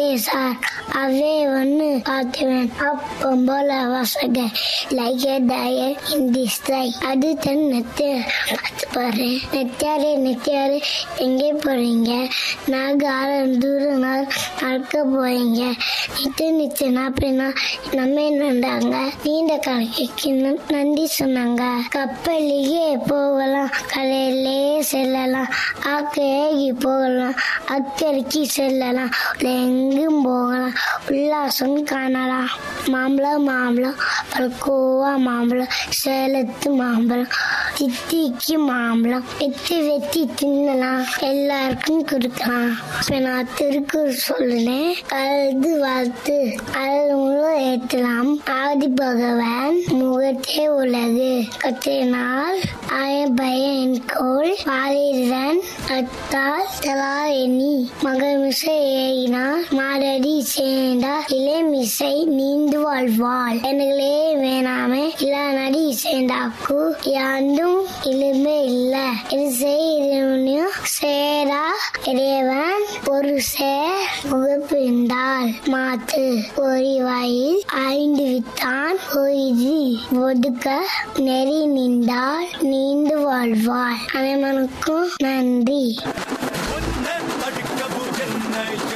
sir அவே ஒன்று பார்த்துவேன் அப்பம் போல வசக like tyre in this lie அது தன் நெத்திய பார்த்து பாரு நெத்தியாரு நெத்தியாரு எங்கே போறீங்க நாங்க ஆறு தூரம் நாள் நடக்க போறீங்க நித்து நித்துனா அப்படின்னா நம்ம என்னண்டாங்க நீண்ட கணக்கு நன்றி சொன்னாங்க கப்பலிலே போகலாம் கலையிலே செல்லலாம் ஆக்கையாகி போகலாம் அக்கறைக்கு செல்லலாம் எங்கும் போகலாம் உல்லாசம் காணலாம் மாம்பழம் மாம்பழம் பல்கோவா மாம்பழம் சேலத்து மாம்பழம் சித்திக்கு மாம்பழம் வெட்டி வெட்டி தின்னலாம் எல்லாருக்கும் கொடுக்கலாம் இப்ப நான் திருக்குறள் சொல்லுனேன் கலந்து வாழ்த்து அருள் முழு ஏற்றலாம் ஆதி பகவான் முகத்தே உலகு கத்தினால் ஆய பயன் கோள் வாழிரன் அத்தால் தலா எண்ணி மகமிசை ஏகினார் மாரடி சேர்ந்தா இளமிசை நீந்து வாழ்வாள் எனங்களே வேணாமே இல்லா நடி சேர்ந்தாக்கு யாண்டும் இலுமே இல்ல இது செய்யும் சேரா இறைவன் ஒரு சேர் முகப்பிருந்தாள் மாத்து ஒரு வயல் ஐந்து வித்தான் ஒய்து ஒதுக்க நெறி நின்றால் நீண்டு வாழ்வாள் அனைவனுக்கும் நன்றி ஒன்ன தடுக்கவும் என்ன